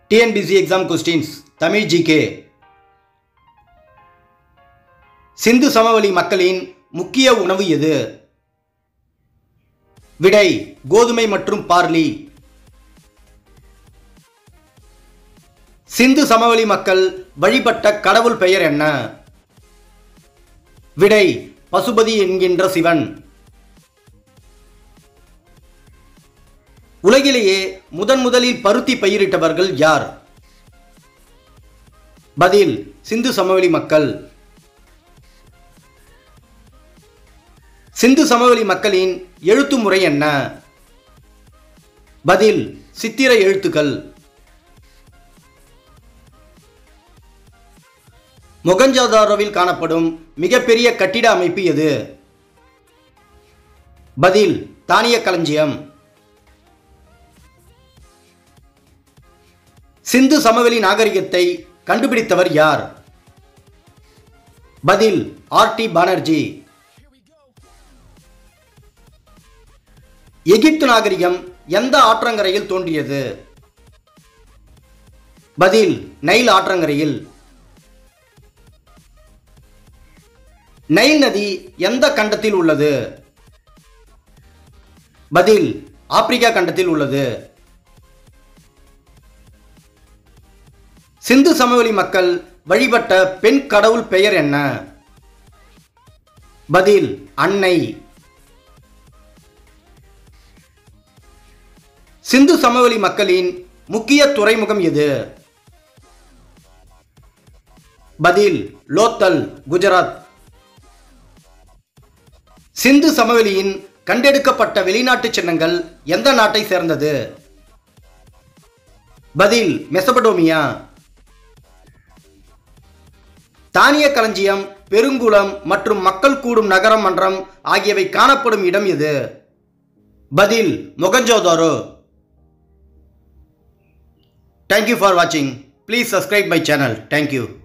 TNPSC exam questions Tamil GK Sindhu சமவெளி மக்களின் முக்கிய உணவு எது விடை கோதுமை மற்றும் பார்லி சிந்து சமவெளி மக்கள் வழிபட்ட கடவுள் பெயர் என்ன விடை பசுபதி என்கின்ற சிவன் உலகிலேயே முதன் முதலில் பருத்தி பயிரிட்டவர்கள் யார் பதில் சிந்து சமவெளி மக்கள் சிந்து சமவெளி மக்களின் எழுத்து முறை என்ன பதில் சித்திர எழுத்துக்கள் மொகஞ்சாதாரோவில் காணப்படும் மிகப்பெரிய கட்டிட அமைப்பு எது பதில் தானிய களஞ்சியம் சிந்து சமவெளி நாகரிகத்தை கண்டுபிடித்தவர் யார் பதில் ஆர் டி பானர்ஜி எகிப்து நாகரிகம் எந்த ஆற்றங்கரையில் தோன்றியது பதில் நைல் ஆற்றங்கரையில் நைல் நதி எந்த கண்டத்தில் உள்ளது பதில் ஆப்பிரிக்கா கண்டத்தில் உள்ளது சிந்து சமவெளி மக்கள் வழிபட்ட பெண் கடவுள் பெயர் என்ன பதில் அன்னை சிந்து சமவெளி மக்களின் முக்கிய துறைமுகம் எது பதில் லோத்தல் குஜராத் சிந்து சமவெளியின் கண்டெடுக்கப்பட்ட வெளிநாட்டு சின்னங்கள் எந்த நாட்டை சேர்ந்தது பதில் மெசபடோமியா தானிய களஞ்சியம் பெருங்குளம் மற்றும் மக்கள் கூடும் நகரம் மன்றம் ஆகியவை காணப்படும் இடம் எது பதில் மொகஞ்சோதாரோ தேங்க்யூ ஃபார் வாட்சிங் please subscribe my channel thank you